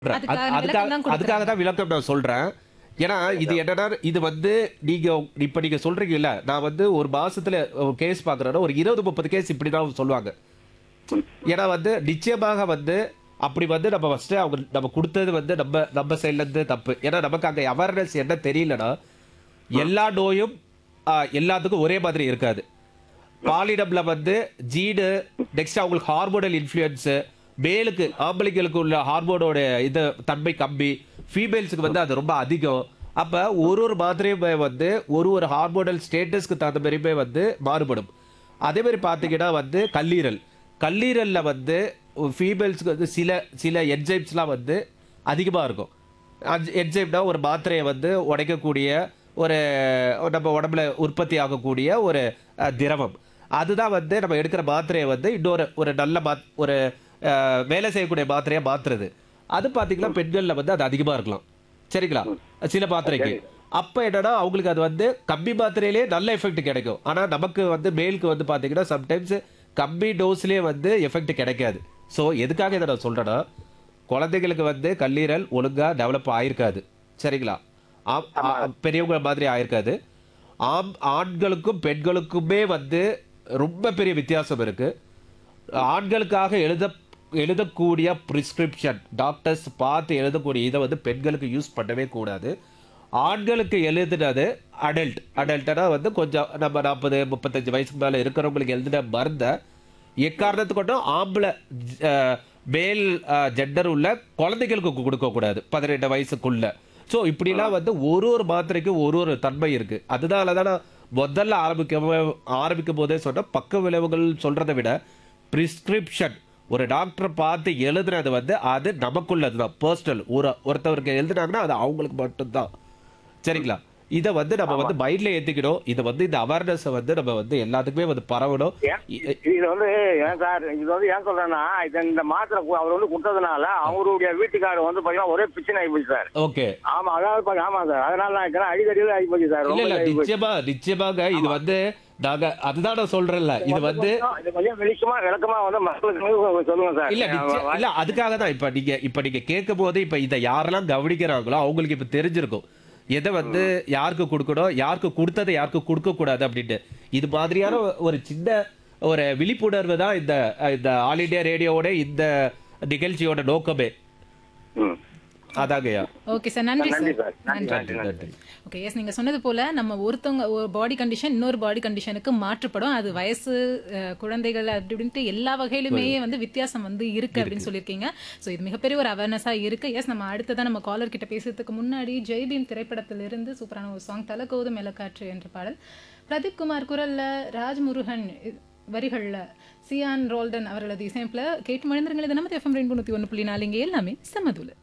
சொல்றேன். அது- அதுக்கான அதுக்காக விளக்கம் தான் அதுக்காக தான் விளக்கம் நான் சொல்றேன் ஏன்னா இது என்னன்னா இது வந்து நீங்க இப்ப நீங்க சொல்றீங்கல்ல நான் வந்து ஒரு மாசத்துல கேஸ் பாக்குறேன்னா ஒரு இருபது முப்பது கேஸ் இப்படிதான் சொல்லுவாங்க ஏன்னா வந்து நிச்சயமாக வந்து அப்படி வந்து நம்ம ஃபர்ஸ்ட் அவங்க நம்ம கொடுத்தது வந்து நம்ம நம்ம சைட்ல இருந்து தப்பு ஏன்னா நமக்கு அங்க அவேர்னஸ் என்ன தெரியலனா எல்லா நோயும் ஆ, எல்லாத்துக்கும் ஒரே மாதிரி இருக்காது பாலிடம்ல வந்து ஜீனு நெக்ஸ்ட் அவங்களுக்கு ஹார்மோனல் இன்ஃப்ளூயன்ஸ் மேலுக்கு ஆம்பளைங்களுக்கு உள்ள ஹார்மோனோட இது தன்மை கம்மி ஃபீமேல்ஸுக்கு வந்து அது ரொம்ப அதிகம் அப்ப ஒரு ஒரு மாத்திரையுமே வந்து ஒரு ஒரு ஹார்மோனல் ஸ்டேட்டஸ்க்கு தகுந்த மாதிரியுமே வந்து மாறுபடும் அதே மாதிரி பார்த்தீங்கன்னா வந்து கல்லீரல் கல்லீரல்ல வந்து ஃபீமேல்ஸ்க்கு வந்து சில சில என்ஜைம்ஸ்லாம் வந்து அதிகமாக இருக்கும் என்ஜைம்னா ஒரு மாத்திரையை வந்து உடைக்கக்கூடிய ஒரு நம்ம உடம்புல உற்பத்தி ஆகக்கூடிய ஒரு அஹ், திரவம் அதுதான் வந்து நம்ம எடுக்கிற மாத்திரையை வந்து இன்னொரு ஒரு நல்ல மாத் ஒரு அஹ், வேலை செய்யக்கூடிய மாத்திரையை மாத்துறது அது பார்த்தீங்கன்னா பெண்களில் வந்து அது அதிகமாக இருக்கலாம் சரிங்களா சில மாத்திரைக்கு அப்போ என்னன்னா அவங்களுக்கு அது வந்து கம்மி மாத்திரையிலே நல்ல எஃபெக்ட் கிடைக்கும் ஆனால் நமக்கு வந்து மேலுக்கு வந்து பார்த்தீங்கன்னா சம்டைம்ஸ் கம்மி டோஸ்லேயே வந்து எஃபெக்ட் கிடைக்காது ஸோ எதுக்காக இதை நான் சொல்கிறேன்னா குழந்தைகளுக்கு வந்து கல்லீரல் ஒழுங்காக டெவலப் ஆயிருக்காது சரிங்களா ஆம், ஆ- பெரியவங்க மாதிரி ஆயிருக்காது ஆம் ஆண்களுக்கும் பெண்களுக்குமே வந்து ரொம்ப பெரிய வித்தியாசம் இருக்கு ஆண்களுக்காக எழுத எழுதக்கூடிய ப்ரிஸ்கிரிப்ஷன் டாக்டர்ஸ் பார்த்து எழுதக்கூடிய இதை வந்து பெண்களுக்கு யூஸ் பண்ணவே கூடாது ஆண்களுக்கு எழுதுனது அடல்ட் அடல்ட்னா வந்து கொஞ்சம் நம்ம நாற்பது முப்பத்தஞ்சு வயசுக்கு மேலே இருக்கிறவங்களுக்கு எழுதின மருந்தை எக்காரணத்து கொண்டும் ஆம்பளை அஹ், மேல் ஜெண்டர் உள்ள குழந்தைகளுக்கு கொடுக்கக்கூடாது பதினெட்டு வயசுக்குள்ள ஸோ இப்படிலாம் வந்து ஒரு ஒரு மாத்திரைக்கும் ஒரு ஒரு தன்மை இருக்கு அதனால தான் நான் முதல்ல ஆரம்பிக்க ஆரம்பிக்கும் போதே சொன்ன பக்க விளைவுகள் சொல்றதை விட பிரிஸ்கிரிப்ஷன் ஒரு டாக்டர் பார்த்து எழுதுனது வந்து அது நமக்குள்ளது தான் பர்சனல் ஒரு ஒருத்தவருக்கு எழுதுனாங்கன்னா அது அவங்களுக்கு மட்டும்தான் சரிங்களா இதை வந்து நம்ம வந்து மைண்ட்ல ஏத்திக்கணும் இது வந்து இந்த அவேர்னஸ் வந்து நம்ம வந்து எல்லாத்துக்குமே வந்து பரவணும் ஏன் இ- இது வந்து ஏன் சார் இது வந்து ஏன் சொல்றேன்னா இது இந்த மாத்திரை கு- அவர் வந்து கொடுத்ததுனால அவருடைய வீட்டுக்காரர் வந்து பாத்தீங்கன்னா ஒரே பிரச்சனை ஆகி போச்சு சார் ஓகே ஆமா அதாவது பாருங்க, ஆமா சார் அதனால நான் இருக்கிறேன் அடிக்கடியில் ஆகி போச்சு சார் இல்ல ரொம்ப இல்ல ஆகி போச்சு. நிச்சயமா நிச்சயமாக இது வந்து நாங்க அதுதான் நான் சொல்றேன்ல இது வந்து இது கொஞ்சம் வெளிச்சமா விளக்கமா வந்து மக்களுக்கு சொல்லுங்க சார் இல்ல நிச்சயம் இல்ல அதுக்காக தான் இப்ப நீங்க இப்ப நீங்க கேட்கும் போது இப்ப இதை யாரெல்லாம் கவனிக்கிறாங்களோ அவங்களுக்கு இப்ப தெரிஞ்சிருக்கும் எதை வந்து யாருக்கு கொடுக்கணும் யாருக்கு கொடுத்ததை யாருக்கு கொடுக்க கூடாது அப்படின்ட்டு இது மாதிரியான ஒரு சின்ன ஒரு விழிப்புணர்வு தான் இந்த இந்த ஆல் இண்டியா ரேடியோவோட இந்த நிகழ்ச்சியோட நோக்கமே ம். அதாங்கய்யா ஓகே சார் நன்றி நன்றி சார் சார் நன்றி நன்றி நன்றி நன்றி நன்றி ஓகே எஸ் நீங்க சொன்னது போல நம்ம ஒருத்தவங்க ஒரு பாடி கண்டிஷன் இன்னொரு பாடி கண்டிஷனுக்கு மாற்றப்படும் அது வயசு அஹ், குழந்தைகள் அப்படி இப்படின்ட்டு எல்லா வகையிலுமே வந்து வித்தியாசம் வந்து இருக்கு அப்படின்னு சொல்லியிருக்கீங்க ஸோ இது மிகப்பெரிய ஒரு அவேர்னஸா இருக்கு எஸ் நம்ம அடுத்ததான் நம்ம காலர் கிட்ட பேசுறதுக்கு முன்னாடி ஜெய்பீம் திரைப்படத்திலிருந்து சூப்பரான ஒரு சாங் தலகோது மெலக்காற்று என்ற பாடல் பிரதீப் குமார் குரல்ல ராஜ்முருகன் இ- வரிகள்ல சியான் ரோல்டன் அவர்களது இசையமைப்புல கேட்டு மனிதர்கள் இது நம்ம எஃப்எம் ரெண்டு ஒன்று புள்ளி நாலு இங்கே எல்லாமே சமதுல